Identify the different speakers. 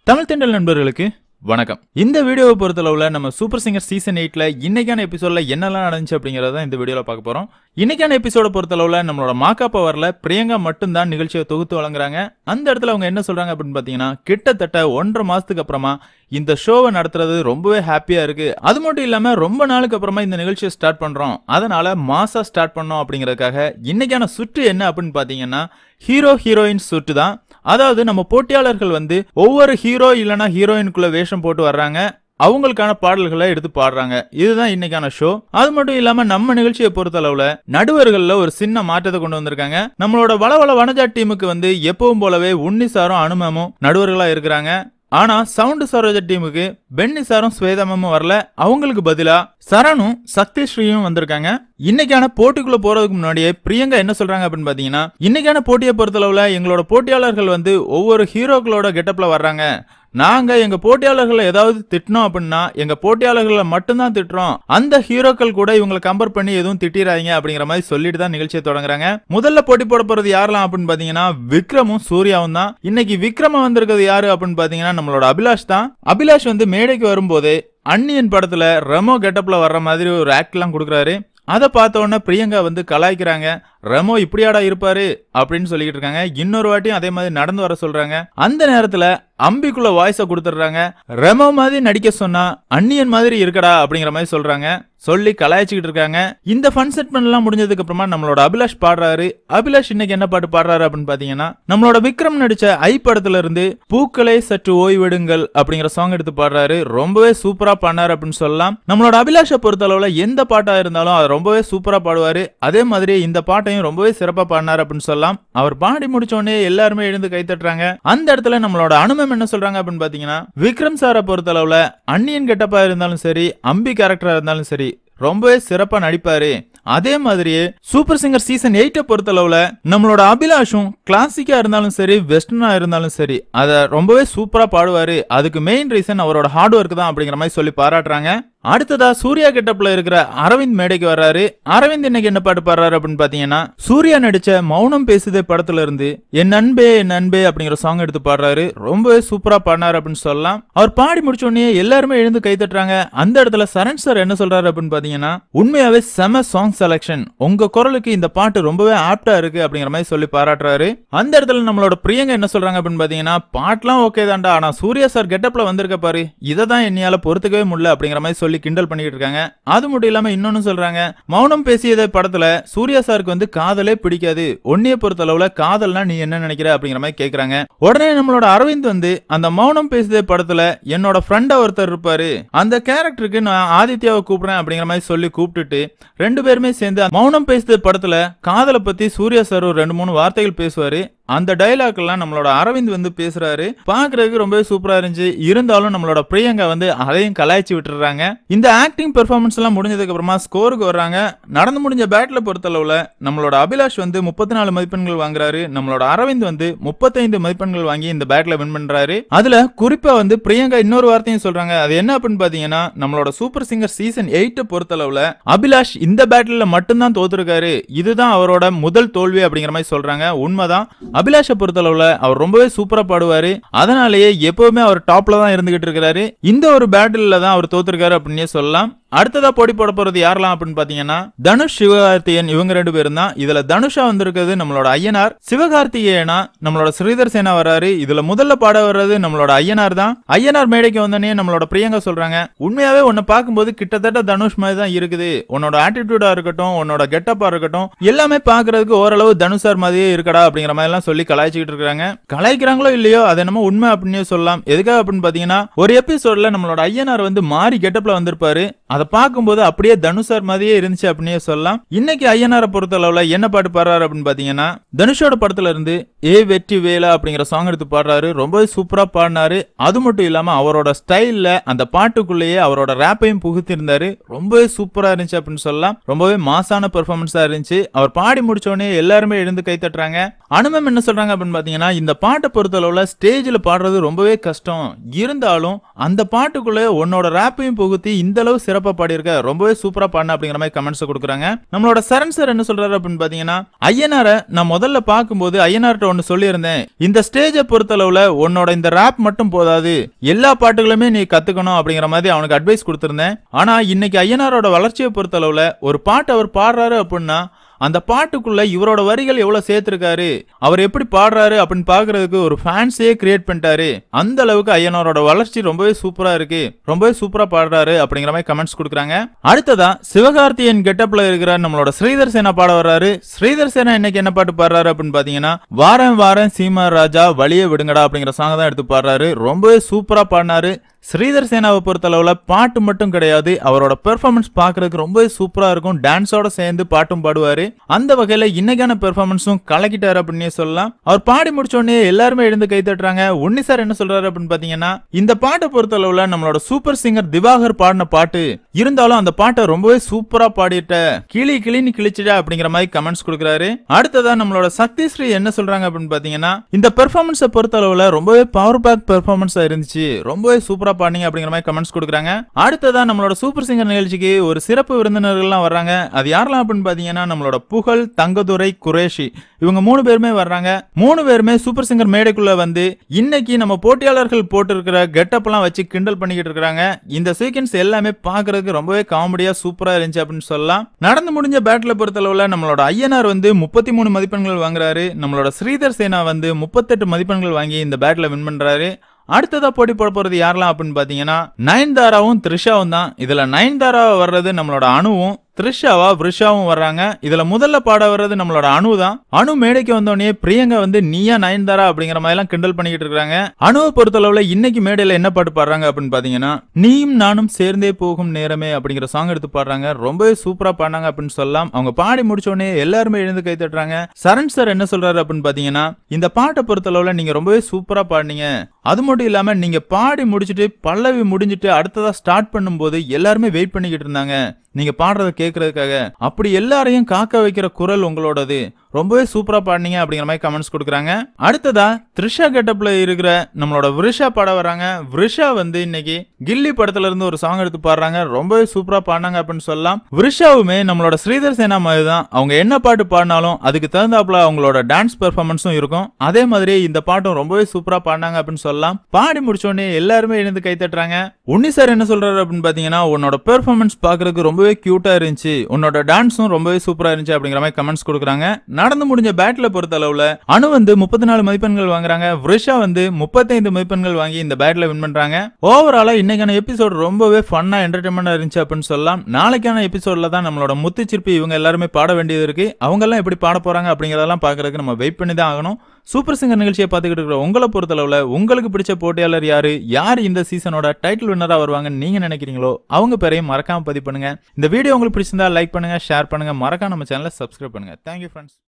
Speaker 1: தமிழ் தெண்டல் நண்பர்களுக்கு வணக்கம் இந்த வீடியோவை பொறுத்தளவுல நம்ம சூப்பர் சிங்கர் சீசன் எயிட்ல இன்னைக்கான எபிசோட்ல என்னெல்லாம் நடந்துச்சு அப்படிங்கறத இந்த வீடியோல பார்க்க போறோம் இன்னைக்கான எபிசோட பொறுத்தளவுல நம்மளோட மாக்கா பவர்ல பிரியங்கா மட்டும்தான் நிகழ்ச்சியை தொகுத்து வழங்குறாங்க அந்த இடத்துல அவங்க என்ன சொல்றாங்க அப்படின்னு பாத்தீங்கன்னா கிட்டத்தட்ட ஒன்றரை மாசத்துக்கு அப்புறமா இந்த ஷோவை நடத்துறது ரொம்பவே ஹாப்பியா இருக்கு அது மட்டும் இல்லாம ரொம்ப நாளுக்கு அப்புறமா இந்த நிகழ்ச்சியை ஸ்டார்ட் பண்றோம் அதனால மாசா ஸ்டார்ட் பண்ணோம் அப்படிங்கறதுக்காக இன்னைக்கான சுற்று என்ன அப்படின்னு பாத்தீங்கன்னா ஹீரோ ஹீரோயின் சுற்று தான் அதாவது நம்ம போட்டியாளர்கள் வந்து ஒவ்வொரு ஹீரோ இல்லனா ஹீரோயினுக்குள்ள வேஷம் போட்டு வர்றாங்க அவங்களுக்கான பாடல்களை எடுத்து பாடுறாங்க இதுதான் இன்னைக்கான ஷோ அது மட்டும் இல்லாம நம்ம நிகழ்ச்சியை பொறுத்தளவுல நடுவர்கள்ல ஒரு சின்ன மாற்றத்தை கொண்டு வந்திருக்காங்க நம்மளோட வளவள வனஜா டீமுக்கு வந்து எப்பவும் போலவே உன்னி சாரும் அனுமமும் நடுவர்களா இருக்கிறாங்க ஆனா சவுண்ட் சரோஜா டீமுக்கு பென்னி சாரும் ஸ்வேதமும் வரல அவங்களுக்கு பதிலா சரணும் சக்தி ஸ்ரீயும் வந்திருக்காங்க இன்னைக்கான போட்டிக்குள்ள போறதுக்கு முன்னாடியே பிரியங்கா என்ன சொல்றாங்க அப்படின்னு பாத்தீங்கன்னா இன்னைக்கான போட்டியை பொறுத்தளவுல எங்களோட போட்டியாளர்கள் வந்து ஒவ்வொரு ஹீரோக்களோட கெட்டப்ல வர்றாங்க நாங்க எங்க போட்டியாளர்களை ஏதாவது திட்டினோம் அப்படின்னா எங்க போட்டியாளர்களை மட்டும்தான் திட்டுறோம் அந்த ஹீரோக்கள் கூட இவங்களை கம்பேர் பண்ணி எதுவும் திட்டிடாதீங்க அப்படிங்கிற மாதிரி சொல்லிட்டு தான் நிகழ்ச்சியை தொடங்குறாங்க முதல்ல போட்டி போட போறது யாரெல்லாம் அப்படின்னு பாத்தீங்கன்னா விக்ரமும் சூர்யாவும் தான் இன்னைக்கு விக்ரம வந்திருக்கிறது யாரு அப்படின்னு பாத்தீங்கன்னா நம்மளோட அபிலாஷ் தான் அபிலாஷ் வந்து மேடைக்கு வரும்போதே அன்னியன் படத்துல ரெமோ கெட்டப்ல வர்ற மாதிரி ஒரு ஆக்ட் எல்லாம் கொடுக்குறாரு அதை பார்த்த உடனே பிரியங்கா வந்து கலாய்க்கிறாங்க ரெமோ இப்படியாடா இருப்பாரு அப்படின்னு சொல்லிட்டு இருக்காங்க இன்னொரு வாட்டியும் அதே மாதிரி நடந்து வர சொல்றாங்க அந்த நேரத்துல அம்பிக்குள்ள வாய்ஸ கொடுத்துடுறாங்க ரெமோ மாதிரி நடிக்க சொன்னா அன்னியன் மாதிரி இருக்கடா அப்படிங்கிற மாதிரி சொல்றாங்க சொல்லி கலாய்ச்சிக்கிட்டு இருக்காங்க இந்த ஃபன் செட்மெண்ட் எல்லாம் முடிஞ்சதுக்கு அப்புறமா நம்மளோட அபிலாஷ் பாடுறாரு அபிலாஷ் இன்னைக்கு என்ன பாட்டு பாடுறாரு அப்படின்னு பாத்தீங்கன்னா நம்மளோட விக்ரம் நடிச்ச ஐ படத்துல இருந்து பூக்களை சற்று ஓய்வெடுங்கள் அப்படிங்கிற சாங் எடுத்து பாடுறாரு ரொம்பவே சூப்பரா பண்ணாரு அப்படின்னு சொல்லலாம் நம்மளோட அபிலாஷை பொறுத்தளவுல எந்த பாட்டா இருந்தாலும் அதை ரொம்பவே சூப்பரா பாடுவாரு அதே மாதிரி இந்த பாட்டையும் ரொம்பவே சிறப்பா பாடினார் அப்படின்னு சொல்லலாம் அவர் பாடி முடிச்ச உடனே எல்லாருமே எழுந்து கை தட்டுறாங்க அந்த இடத்துல நம்மளோட அனுமம் என்ன சொல்றாங்க அப்படின்னு பாத்தீங்கன்னா விக்ரம் சாரை பொறுத்தளவுல அன்னியன் கெட்டப்பா இருந்தாலும் சரி அம்பி கேரக்டரா இருந்தாலும் சரி ரொம்பவே சிறப்பா நடிப்பாரு அதே மாதிரியே சூப்பர் சிங்கர் சீசன் எயிட்ட பொறுத்தளவுல நம்மளோட அபிலாஷும் கிளாசிக்கா இருந்தாலும் சரி வெஸ்டர்னா இருந்தாலும் சரி அத ரொம்பவே சூப்பரா பாடுவாரு அதுக்கு மெயின் ரீசன் அவரோட ஹார்ட் ஒர்க் தான் அப்படிங்கிற மாதிரி சொல்லி பாராட்டுறாங்க அடுத்ததா சூர்யா கெட்டப்ல இருக்கிற அரவிந்த் மேடைக்கு வர்றாரு அரவிந்த் இன்னைக்கு என்ன பாட்டு பாடுறாரு அப்படின்னு பாத்தீங்கன்னா சூர்யா நடிச்ச மௌனம் பேசுதே படத்துல இருந்து என் அன்பே என் அன்பே அப்படிங்கிற சாங் எடுத்து பாடுறாரு ரொம்பவே சூப்பரா பாடினாரு அப்படின்னு சொல்லலாம் அவர் பாடி முடிச்ச உடனே எல்லாருமே எழுந்து கை தட்டுறாங்க அந்த இடத்துல சரண் சார் என்ன சொல்றாரு அப்படின்னு பாத்தீங்கன்னா உண்மையாவே செம சாங் செலக்ஷன் உங்க குரலுக்கு இந்த பாட்டு ரொம்பவே ஆப்டா இருக்கு அப்படிங்கிற மாதிரி சொல்லி பாராட்டுறாரு அந்த இடத்துல நம்மளோட பிரியங்கா என்ன சொல்றாங்க அப்படின்னு பாத்தீங்கன்னா பாட்டுலாம் ஓகே தான்டா ஆனா சூர்யா சார் கெட்டப்ல வந்திருக்க பாரு இதை தான் என்னையால பொறுத்துக்கவே முடியல அப்படிங்கிற மாதிரி சொல்லி கிண்டல் பண்ணிட்டு இருக்காங்க அது மட்டும் இல்லாம இன்னொன்னு சொல்றாங்க மௌனம் பேசியதே படத்துல சூர்யா சாருக்கு வந்து காதலே பிடிக்காது ஒன்னிய பொறுத்தளவுல காதல்னா நீ என்ன நினைக்கிற அப்படிங்கிற மாதிரி கேக்குறாங்க உடனே நம்மளோட அரவிந்த் வந்து அந்த மௌனம் பேசியதே படத்துல என்னோட ஃப்ரெண்டா ஒருத்தர் இருப்பாரு அந்த கேரக்டருக்கு நான் ஆதித்யாவை கூப்பிடுறேன் அப்படிங்கிற மாதிரி சொல்லி கூப்பிட்டுட்டு ரெண்டு பேருமே சேர்ந்து மௌனம் பேசுதே படத்துல காதலை பத்தி சூர்யா சார் ஒரு ரெண்டு மூணு வார்த்தைகள் பேசுவாரு அந்த டைலாக் எல்லாம் நம்மளோட அரவிந்த் வந்து பேசுறாரு பாக்குறதுக்கு ரொம்பவே சூப்பரா இருந்துச்சு இருந்தாலும் நம்மளோட பிரியங்கா வந்து அதையும் கலாய்ச்சி விட்டுறாங்க இந்த ஆக்டிங் பெர்ஃபார்மன்ஸ் எல்லாம் முடிஞ்சதுக்கு அப்புறமா ஸ்கோருக்கு வர்றாங்க நடந்து முடிஞ்ச பேட்ல பொறுத்தளவுல நம்மளோட அபிலாஷ் வந்து முப்பத்தி நாலு மதிப்பெண்கள் வாங்குறாரு நம்மளோட அரவிந்த் வந்து முப்பத்தைந்து மதிப்பெண்கள் வாங்கி இந்த பேட்ல வின் பண்றாரு அதுல குறிப்பா வந்து பிரியங்கா இன்னொரு வார்த்தையும் சொல்றாங்க அது என்ன அப்படின்னு பாத்தீங்கன்னா நம்மளோட சூப்பர் சிங்கர் சீசன் எயிட்ட பொறுத்தளவுல அபிலாஷ் இந்த பேட்டில் மட்டும்தான் தோத்துருக்காரு இதுதான் அவரோட முதல் தோல்வி அப்படிங்கிற மாதிரி சொல்றாங்க உண்மைதான் அபிலாஷை பொறுத்தளவுல அவர் ரொம்பவே சூப்பரா பாடுவாரு அதனாலேயே எப்பவுமே அவர் டாப்ல தான் இருந்துகிட்டு இருக்கிறாரு இந்த ஒரு பேட்டில்ல தான் அவர் தோத்துருக்காரு அப்படின்னே சொல்லலாம் அடுத்ததா போட்டி போட போறது யாரெல்லாம் அப்படின்னு பாத்தீங்கன்னா தனுஷ் சிவகார்த்திகேயன் இவங்க ரெண்டு பேரும் தான் இதுல தனுஷா வந்திருக்கிறது நம்மளோட ஐயனார் சிவகார்த்திகேயனா நம்மளோட ஸ்ரீதர் சேனா வராரு இதுல முதல்ல பாட வர்றது நம்மளோட ஐயனார் தான் ஐயனார் மேடைக்கு வந்தோடனே நம்மளோட பிரியங்கா சொல்றாங்க உண்மையாவே உன்னை பார்க்கும்போது கிட்டத்தட்ட தனுஷ் மாதிரி தான் இருக்குது உன்னோட ஆட்டிடியூடா இருக்கட்டும் உன்னோட கெட்டப்பா இருக்கட்டும் எல்லாமே பாக்குறதுக்கு ஓரளவு தனுஷார் மாதிரியே இருக்கடா அப்படிங்கிற மாதிரி எல்லாம் சொல்லி கலாய்ச்சிக்கிட்டு இருக்காங்க கலாய்க்கிறாங்களோ இல்லையோ அது என்னமோ உண்மை அப்படின்னு சொல்லலாம் எதுக்காக அப்படின்னு பாத்தீங்கன்னா ஒரு எபிசோட்ல நம்மளோட ஐயனார் வந்து மாறி கெட்டப்ல வந்திருப்பாரு அதை பார்க்கும்போது அப்படியே தனுஷார் மாதிரியே இருந்துச்சு அப்படின்னே சொல்லலாம் இன்னைக்கு ஐயனாரை பொறுத்த அளவுல என்ன பாட்டு பாடுறாரு அப்படின்னு பாத்தீங்கன்னா தனுஷோட படத்துல இருந்து ஏ வெற்றி வேலா அப்படிங்கிற சாங் எடுத்து பாடுறாரு ரொம்பவே சூப்பரா பாடினாரு அது மட்டும் இல்லாம அவரோட ஸ்டைல்ல அந்த பாட்டுக்குள்ளேயே அவரோட ரேப்பையும் புகுத்திருந்தாரு ரொம்பவே சூப்பரா இருந்துச்சு அப்படின்னு சொல்லலாம் ரொம்பவே மாசான பெர்ஃபார்மன்ஸா இருந்துச்சு அவர் பாடி முடிச்ச உடனே எல்லாருமே எழுந்து கை தட்டுறாங்க அனுமம் என்ன சொல்றாங்க அப்படின்னு பாத்தீங்கன்னா இந்த பாட்டை பொறுத்த அளவுல ஸ்டேஜ்ல பாடுறது ரொம்பவே கஷ்டம் இருந்தாலும் அந்த பாட்டுக்குள்ள உன்னோட ரேப்பையும் புகுத்தி இந்த அளவு சிறப்பு சிறப்பா பாடியிருக்க ரொம்பவே சூப்பரா பாடின அப்படிங்கிற மாதிரி கமெண்ட்ஸ் கொடுக்குறாங்க நம்மளோட சரண் சார் என்ன சொல்றாரு அப்படின்னு பாத்தீங்கன்னா ஐயனார நான் முதல்ல பார்க்கும்போது ஐயனார்ட்ட ஒன்னு சொல்லியிருந்தேன் இந்த ஸ்டேஜை பொறுத்தளவுல உன்னோட இந்த ரேப் மட்டும் போதாது எல்லா பாட்டுகளுமே நீ கத்துக்கணும் அப்படிங்கிற மாதிரி அவனுக்கு அட்வைஸ் கொடுத்திருந்தேன் ஆனா இன்னைக்கு ஐயனாரோட வளர்ச்சியை பொறுத்தளவுல ஒரு பாட்டு அவர் பாடுறாரு அப்படின்னா அந்த பாட்டுக்குள்ள இவரோட வரிகள் எவ்வளவு சேர்த்திருக்காரு அவர் எப்படி பாடுறாரு அப்படின்னு பாக்குறதுக்கு ஒரு ஃபேன்ஸே கிரியேட் பண்ணிட்டாரு அந்த அளவுக்கு ஐயனாரோட வளர்ச்சி ரொம்பவே சூப்பரா இருக்கு ரொம்பவே சூப்பரா பாடுறாரு அப்படிங்கிற மாதிரி கமெண்ட்ஸ் கொடுக்குறாங்க அடுத்ததா சிவகார்த்தியன் கெட்டப்ல இருக்கிற நம்மளோட ஸ்ரீதர் சேனா பாட வர்றாரு ஸ்ரீதர் சேனா இன்னைக்கு என்ன பாட்டு பாடுறாரு அப்படின்னு பாத்தீங்கன்னா வாரம் வாரம் சீமா ராஜா வழிய விடுங்கடா அப்படிங்கிற சாங் தான் எடுத்து பாடுறாரு ரொம்பவே சூப்பரா பாடினாரு ஸ்ரீதர் சேனாவை பொறுத்தளவுல பாட்டு மட்டும் கிடையாது அவரோட பெர்ஃபார்மன்ஸ் பாக்குறதுக்கு ரொம்பவே சூப்பரா இருக்கும் டான்ஸோட சேர்ந்து பாட்டும் பாடுவாரு அந்த வகையில இன்னைக்கான பெர்ஃபார்மன்ஸும் கலக்கிட்டாரு அப்படின்னே சொல்லலாம் அவர் பாடி முடிச்ச உடனே எல்லாருமே எழுந்து கை தட்டுறாங்க உன்னி சார் என்ன சொல்றாரு அப்படின்னு பாத்தீங்கன்னா இந்த பாட்டை பொறுத்தளவுல நம்மளோட சூப்பர் சிங்கர் திவாகர் பாடின பாட்டு இருந்தாலும் அந்த பாட்டை ரொம்பவே சூப்பரா பாடிட்ட கிளி கிளின்னு கிழிச்சிட அப்படிங்கிற மாதிரி கமெண்ட்ஸ் கொடுக்குறாரு அடுத்ததா நம்மளோட சக்தி ஸ்ரீ என்ன சொல்றாங்க அப்படின்னு பாத்தீங்கன்னா இந்த பெர்ஃபார்மன்ஸை பொறுத்தளவுல ரொம்பவே பவர் பேக் பெர்ஃபார்மன்ஸா இருந்துச்சு ரொம்பவே சூப்பரா பாடினீங்க அப்படிங்கிற மாதிரி கமெண்ட்ஸ் கொடுக்குறாங்க அடுத்ததா நம்மளோட சூப்பர் சிங்கர் நிகழ்ச்சிக்கு ஒரு சிறப்பு விருந்தினர்கள்லாம் வர்றாங்க அது யாரெல்லாம் அப்படின்னு பாத்தீங்கன்னா நம்மளோட புகழ் தங்கதுரை குரேஷி இவங்க மூணு பேருமே வர்றாங்க மூணு பேருமே சூப்பர் சிங்கர் மேடைக்குள்ள வந்து இன்னைக்கு நம்ம போட்டியாளர்கள் போட்டிருக்கிற கெட்டப் எல்லாம் வச்சு கிண்டல் பண்ணிக்கிட்டு இருக்காங்க இந்த சீக்வன்ஸ் எல்லாமே பாக்குறதுக்கு ரொம்பவே காமெடியா சூப்பரா இருந்துச்சு அப்படின்னு சொல்லலாம் நடந்து முடிஞ்ச பேட்டில பொறுத்தளவுல நம்மளோட ஐயனார் வந்து முப்பத்தி மூணு மதிப்பெண்கள் வாங்குறாரு நம்மளோட ஸ்ரீதர் சேனா வந்து முப்பத்தெட்டு மதிப்பெண்கள் வாங்கி இந்த பேட்டில் வின் பண்றாரு அடுத்ததா போட்டி போட போறது யாரெல்லாம் அப்படின்னு பாத்தீங்கன்னா நயன்தாராவும் த்ரிஷாவும் தான் இதுல நயன்தாரா வர்றது நம்மளோட அணுவும் த்ரிஷாவா வ்ரிஷாவும் வர்றாங்க இதுல முதல்ல பாட வர்றது நம்மளோட அணு தான் அணு மேடைக்கு வந்தோடனே பிரியங்கா வந்து நீயா நயன்தாரா அப்படிங்கிற மாதிரி எல்லாம் கிண்டல் பண்ணிக்கிட்டு இருக்காங்க அணுவை பொறுத்தளவுல இன்னைக்கு மேடையில என்ன பாட்டு பாடுறாங்க அப்படின்னு பாத்தீங்கன்னா நீயும் நானும் சேர்ந்தே போகும் நேரமே அப்படிங்கிற சாங் எடுத்து பாடுறாங்க ரொம்பவே சூப்பரா பாடினாங்க அப்படின்னு சொல்லலாம் அவங்க பாடி முடிச்ச உடனே எல்லாருமே எழுந்து கை தட்டுறாங்க சரண் சார் என்ன சொல்றாரு அப்படின்னு பாத்தீங்கன்னா இந்த பாட்டை பொறுத்தளவுல நீங்க ரொம்பவே சூப்பரா பாடினீங்க அது மட்டும் இல்லாம நீங்க பாடி முடிச்சிட்டு பல்லவி முடிஞ்சிட்டு அடுத்ததா ஸ்டார்ட் பண்ணும்போது எல்லாருமே வெயிட் பண்ணிக்கிட்டு இருந்தாங்க நீங்க பாடுறத கேட்கறதுக்காக அப்படி எல்லாரையும் காக்க வைக்கிற குரல் உங்களோடது ரொம்பவே சூப்பரா பாடினீங்க அப்படிங்கிற மாதிரி கமெண்ட்ஸ் கொடுக்குறாங்க அடுத்ததா த்ரிஷா கெட்டப்ல இருக்கிற நம்மளோட விருஷா பாட வராங்க விருஷா வந்து இன்னைக்கு கில்லி படத்துல இருந்து ஒரு சாங் எடுத்து பாடுறாங்க ரொம்பவே சூப்பரா பாடினாங்க அப்படின்னு சொல்லலாம் விருஷாவுமே நம்மளோட ஸ்ரீதர் சேனா மாதிரி தான் அவங்க என்ன பாட்டு பாடினாலும் அதுக்கு தகுந்தாப்புல அவங்களோட டான்ஸ் பெர்ஃபார்மன்ஸும் இருக்கும் அதே மாதிரி இந்த பாட்டும் ரொம்பவே சூப்பரா பாடினாங்க அப்படின்னு சொல்லலாம் பாடி முடிச்ச உடனே எல்லாருமே எழுந்து கை தட்டுறாங்க உன்னி சார் என்ன சொல்றாரு அப்படின்னு பாத்தீங்கன்னா உன்னோட பெர்ஃபார்மன்ஸ் பாக்குறதுக்கு ரொம்பவே கியூட்டா இருந்துச்சு உன்னோட டான்ஸும் ரொம்பவே சூப்பரா இருந்துச்சு அப்படிங்கிற மாதிரி கமெண்ட்ஸ் கொடுக்குறாங்க நடந்து முடிஞ்ச பேட்டில் பொறுத்த அளவுல அணு வந்து முப்பத்தி நாலு மதிப்பெண்கள் வாங்குறாங்க விருஷா வந்து முப்பத்தைந்து மதிப்பெண்கள் வாங்கி இந்த பேட்டில் வின் பண்றாங்க ஓவராலா இன்னைக்கான எபிசோட் ரொம்பவே ஃபன்னா என்டர்டைன்மெண்டா இருந்துச்சு அப்படின்னு சொல்லலாம் நாளைக்கான எபிசோட்ல தான் நம்மளோட முத்து சிற்பி இவங்க எல்லாருமே பாட வேண்டியது இருக்கு அவங்க எல்லாம் எப்படி பாட போறாங்க அப்படிங்கறதெல்லாம் பாக்குறதுக்கு நம்ம வெயிட் பண்ணி தான் ஆகணும் சூப்பர் சிங்கர் நிகழ்ச்சியை பார்த்துக்கிட்டு இருக்கிற உங்களை பொறுத்தளவுல உங்களுக்கு பிடிச்ச போட்டியாளர் யாரு யார் இந்த சீசனோட டைட்டில் வின்னரா வருவாங்கன்னு நீங்க நினைக்கிறீங்களோ அவங்க பேரையும் மறக்காம பதிவு பண்ணுங்க இந்த வீடியோ உங்களுக்கு பிடிச்சிருந்தா லைக் பண்ணுங்க ஷேர் பண்ணுங்க மறக்காம நம்ம சேனலை சப்ஸ்கிரைப் பண்ணுங்க தேங்க்யூ ஃப்ரெண்ட்ஸ்